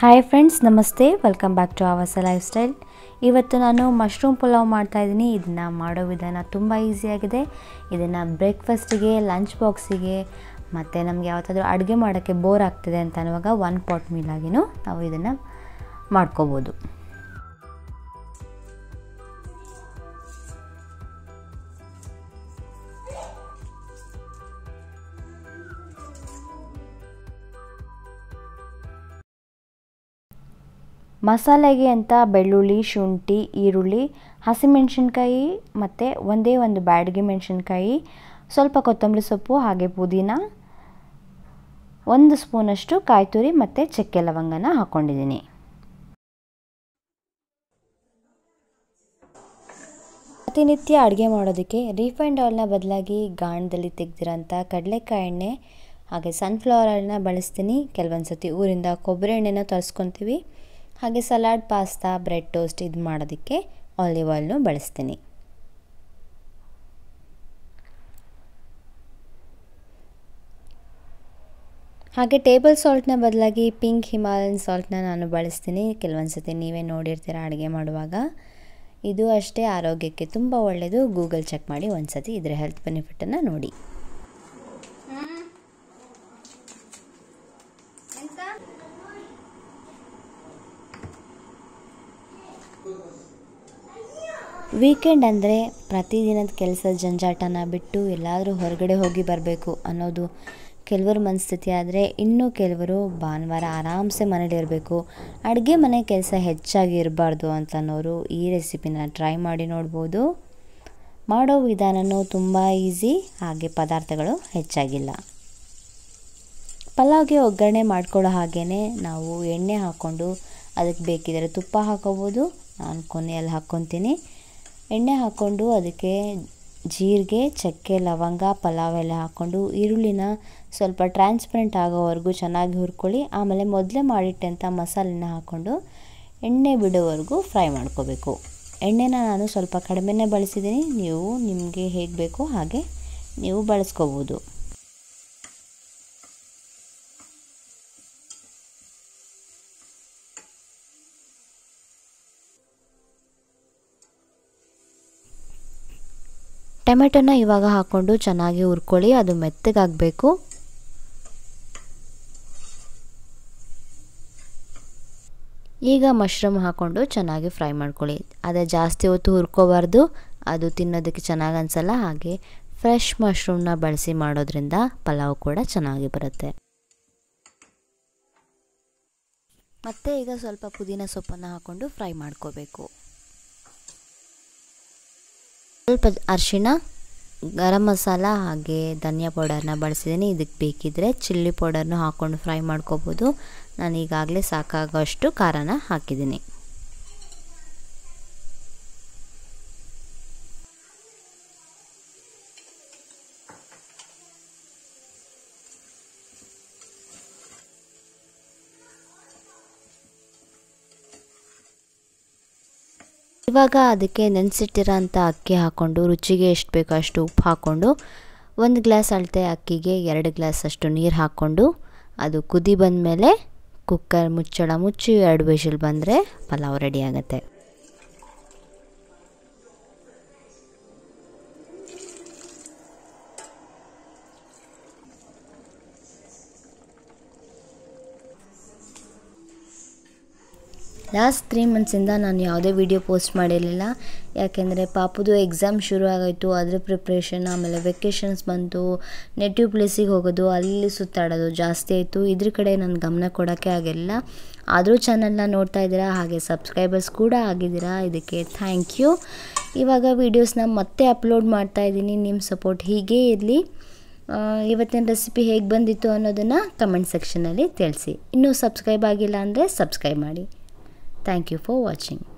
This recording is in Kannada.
ಹಾಯ್ ಫ್ರೆಂಡ್ಸ್ ನಮಸ್ತೆ ವೆಲ್ಕಮ್ ಬ್ಯಾಕ್ ಟು ಅವಸ ಲೈಫ್ ಸ್ಟೈಲ್ ಇವತ್ತು ನಾನು ಮಶ್ರೂಮ್ ಪುಲಾವ್ ಮಾಡ್ತಾಯಿದ್ದೀನಿ ಇದನ್ನು ಮಾಡೋ ವಿಧಾನ ತುಂಬ ಈಸಿಯಾಗಿದೆ ಇದನ್ನು ಬ್ರೇಕ್ಫಾಸ್ಟಿಗೆ ಲಂಚ್ ಬಾಕ್ಸಿಗೆ ಮತ್ತು ನಮಗೆ ಯಾವತ್ತಾದ್ರೂ ಅಡುಗೆ ಮಾಡೋಕ್ಕೆ ಬೋರ್ ಆಗ್ತಿದೆ ಅಂತ ಅನ್ನುವಾಗ ಒನ್ ಪಾಟ್ ಮೀಲಾಗಿನೂ ನಾವು ಇದನ್ನು ಮಾಡ್ಕೋಬೋದು ಮಸಾಲೆಗೆ ಅಂತ ಬೆಳ್ಳುಳ್ಳಿ ಶುಂಠಿ ಈರುಳ್ಳಿ ಹಸಿಮೆಣಸಿನ್ಕಾಯಿ ಮತ್ತು ಒಂದೇ ಒಂದು ಬ್ಯಾಡಗಿ ಮೆಣಸಿನ್ಕಾಯಿ ಸ್ವಲ್ಪ ಕೊತ್ತಂಬರಿ ಸೊಪ್ಪು ಹಾಗೆ ಪುದೀನ ಒಂದು ಸ್ಪೂನಷ್ಟು ಕಾಯಿ ತುರಿ ಮತ್ತು ಚಕ್ಕೆ ಲವಂಗನ ಹಾಕ್ಕೊಂಡಿದ್ದೀನಿ ಪ್ರತಿನಿತ್ಯ ಅಡುಗೆ ಮಾಡೋದಕ್ಕೆ ರೀಫೈಂಡ್ ಆಯಿಲ್ನ ಬದಲಾಗಿ ಗಾಣದಲ್ಲಿ ತೆಗೆದಿರೋಂಥ ಕಡಲೆಕಾಯಿ ಎಣ್ಣೆ ಹಾಗೆ ಸನ್ಫ್ಲವರ್ ಆಯಿಲ್ನ ಬಳಸ್ತೀನಿ ಕೆಲವೊಂದು ಸತಿ ಊರಿಂದ ಕೊಬ್ಬರಿ ಎಣ್ಣೆನ ತರಿಸ್ಕೊತೀವಿ ಹಾಗೆ ಸಲಾಡ್ ಪಾಸ್ತಾ ಬ್ರೆಡ್ ಟೋಸ್ಟ್ ಇದು ಮಾಡೋದಕ್ಕೆ ಆಲಿವ್ ಆಯಿಲ್ನು ಬಳಸ್ತೀನಿ ಹಾಗೆ ಟೇಬಲ್ ಸಾಲ್ಟ್ನ ಬದಲಾಗಿ ಪಿಂಕ್ ಹಿಮಾಲಯನ್ ಸಾಲ್ಟ್ನ ನಾನು ಬಳಸ್ತೀನಿ ಕೆಲವೊಂದು ಸತಿ ನೀವೇ ನೋಡಿರ್ತೀರ ಅಡುಗೆ ಮಾಡುವಾಗ ಇದು ಅಷ್ಟೇ ಆರೋಗ್ಯಕ್ಕೆ ತುಂಬ ಒಳ್ಳೆಯದು ಗೂಗಲ್ ಚೆಕ್ ಮಾಡಿ ಒಂದು ಸತಿ ಇದರ ಹೆಲ್ತ್ ಬೆನಿಫಿಟನ್ನು ನೋಡಿ ವೀಕೆಂಡ್ ಅಂದರೆ ಪ್ರತಿದಿನದ ಕೆಲಸದ ಜಂಜಾಟನ ಬಿಟ್ಟು ಎಲ್ಲಾದರೂ ಹೊರಗಡೆ ಹೋಗಿ ಬರಬೇಕು ಅನ್ನೋದು ಕೆಲವರು ಮನಸ್ಥಿತಿ ಆದರೆ ಇನ್ನೂ ಕೆಲವರು ಭಾನುವಾರ ಆರಾಮ್ಸೆ ಮನೇಲಿರಬೇಕು ಅಡುಗೆ ಮನೆ ಕೆಲಸ ಹೆಚ್ಚಾಗಿ ಇರಬಾರ್ದು ಅಂತ ಅನ್ನೋರು ಈ ರೆಸಿಪಿನ ಟ್ರೈ ಮಾಡಿ ನೋಡ್ಬೋದು ಮಾಡೋ ವಿಧಾನವೂ ತುಂಬ ಈಸಿ ಹಾಗೆ ಪದಾರ್ಥಗಳು ಹೆಚ್ಚಾಗಿಲ್ಲ ಪಲಾವ್ಗೆ ಒಗ್ಗರಣೆ ಮಾಡ್ಕೊಳ್ಳೋ ಹಾಗೇ ನಾವು ಎಣ್ಣೆ ಹಾಕ್ಕೊಂಡು ಅದಕ್ಕೆ ಬೇಕಿದ್ದರೆ ತುಪ್ಪ ಹಾಕೋಬೋದು ನಾನು ಕೊನೆಯಲ್ಲಿ ಹಾಕ್ಕೊತೀನಿ ಎಣ್ಣೆ ಹಾಕ್ಕೊಂಡು ಅದಕ್ಕೆ ಜೀರಿಗೆ ಚಕ್ಕೆ ಲವಂಗ ಪಲಾವ್ ಎಲ್ಲ ಹಾಕ್ಕೊಂಡು ಈರುಳ್ಳಿನ ಸ್ವಲ್ಪ ಟ್ರಾನ್ಸ್ಪರೆಂಟ್ ಆಗೋವರೆಗೂ ಚೆನ್ನಾಗಿ ಹುರ್ಕೊಳ್ಳಿ ಆಮೇಲೆ ಮೊದಲೇ ಮಾಡಿಟ್ಟಂಥ ಮಸಾಲೆನ ಹಾಕ್ಕೊಂಡು ಎಣ್ಣೆ ಬಿಡೋವರೆಗೂ ಫ್ರೈ ಮಾಡ್ಕೋಬೇಕು ಎಣ್ಣೆನ ನಾನು ಸ್ವಲ್ಪ ಕಡಿಮೆನೇ ಬಳಸಿದ್ದೀನಿ ನೀವು ನಿಮಗೆ ಹೇಗೆ ಬೇಕೋ ಹಾಗೆ ನೀವು ಬಳಸ್ಕೋಬೋದು ಟೊಮೆಟೊನ ಇವಾಗ ಹಾಕ್ಕೊಂಡು ಚೆನ್ನಾಗಿ ಹುರ್ಕೊಳ್ಳಿ ಅದು ಮೆತ್ತಗಾಗಬೇಕು ಈಗ ಮಶ್ರೂಮ್ ಹಾಕ್ಕೊಂಡು ಚೆನ್ನಾಗಿ ಫ್ರೈ ಮಾಡ್ಕೊಳ್ಳಿ ಅದೇ ಜಾಸ್ತಿ ಹೊತ್ತು ಹುರ್ಕೋಬಾರ್ದು ಅದು ತಿನ್ನೋದಕ್ಕೆ ಚೆನ್ನಾಗಿ ಅನಿಸಲ್ಲ ಹಾಗೆ ಫ್ರೆಶ್ ಮಶ್ರೂಮ್ನ ಬಳಸಿ ಮಾಡೋದ್ರಿಂದ ಪಲಾವ್ ಕೂಡ ಚೆನ್ನಾಗಿ ಬರುತ್ತೆ ಮತ್ತು ಈಗ ಸ್ವಲ್ಪ ಪುದೀನ ಸೊಪ್ಪನ್ನು ಹಾಕ್ಕೊಂಡು ಫ್ರೈ ಮಾಡ್ಕೋಬೇಕು ಸ್ವಲ್ಪ ಅರಿಶಿಣ ಗರಂ ಮಸಾಲ ಹಾಗೆ ಧನಿಯಾ ಪೌಡರ್ನ ಬಳಸಿದ್ದೀನಿ ಇದಕ್ಕೆ ಬೇಕಿದ್ದರೆ ಚಿಲ್ಲಿ ಪೌಡರ್ನ ಹಾಕ್ಕೊಂಡು ಫ್ರೈ ಮಾಡ್ಕೋಬೋದು ನಾನು ಈಗಾಗಲೇ ಸಾಕಾಗೋಷ್ಟು ಖಾರನ ಹಾಕಿದ್ದೀನಿ ಇವಾಗ ಅದಕ್ಕೆ ನೆನೆಸಿಟ್ಟಿರೋಂಥ ಅಕ್ಕಿ ಹಾಕ್ಕೊಂಡು ರುಚಿಗೆ ಎಷ್ಟು ಬೇಕೋ ಅಷ್ಟು ಉಪ್ಪು ಹಾಕ್ಕೊಂಡು ಒಂದು ಗ್ಲಾಸ್ ಅಳತೆ ಅಕ್ಕಿಗೆ ಎರಡು ಗ್ಲಾಸ್ ಅಷ್ಟು ನೀರು ಹಾಕ್ಕೊಂಡು ಅದು ಕುದಿ ಬಂದಮೇಲೆ ಕುಕ್ಕರ್ ಮುಚ್ಚಳ ಮುಚ್ಚಿ ಎರಡು ವಿಷಲ್ ಬಂದರೆ ಪಲಾವ್ ರೆಡಿ ಆಗುತ್ತೆ ಲಾಸ್ಟ್ ತ್ರೀ ಮಂತ್ಸಿಂದ ನಾನು ಯಾವುದೇ ವಿಡಿಯೋ ಪೋಸ್ಟ್ ಮಾಡಿರಲಿಲ್ಲ ಯಾಕೆಂದರೆ ಪಾಪುದು ಎಕ್ಸಾಮ್ ಶುರು ಆಗೋಯಿತು ಅದ್ರ ಪ್ರಿಪ್ರೇಷನ್ ಆಮೇಲೆ ವೆಕೇಷನ್ಸ್ ಬಂತು ನೆಟಿವ್ ಪ್ಲೇಸಿಗೆ ಹೋಗೋದು ಅಲ್ಲಿ ಸುತ್ತಾಡೋದು ಜಾಸ್ತಿ ಆಯಿತು ಇದ್ರ ಕಡೆ ನನ್ನ ಗಮನ ಕೊಡೋಕ್ಕೆ ಆಗಿಲ್ಲ ಆದರೂ ಚಾನಲ್ನ ನೋಡ್ತಾ ಇದ್ದೀರಾ ಹಾಗೆ ಸಬ್ಸ್ಕ್ರೈಬರ್ಸ್ ಕೂಡ ಆಗಿದ್ದೀರಾ ಇದಕ್ಕೆ ಥ್ಯಾಂಕ್ ಯು ಇವಾಗ ವೀಡಿಯೋಸ್ನ ಮತ್ತೆ ಅಪ್ಲೋಡ್ ಮಾಡ್ತಾ ಇದ್ದೀನಿ ನಿಮ್ಮ ಸಪೋರ್ಟ್ ಹೀಗೇ ಇರಲಿ ಇವತ್ತಿನ ರೆಸಿಪಿ ಹೇಗೆ ಬಂದಿತ್ತು ಅನ್ನೋದನ್ನು ಕಮೆಂಟ್ ಸೆಕ್ಷನಲ್ಲಿ ತಿಳಿಸಿ ಇನ್ನೂ ಸಬ್ಸ್ಕ್ರೈಬ್ ಆಗಿಲ್ಲ ಅಂದರೆ ಸಬ್ಸ್ಕ್ರೈಬ್ ಮಾಡಿ Thank you for watching.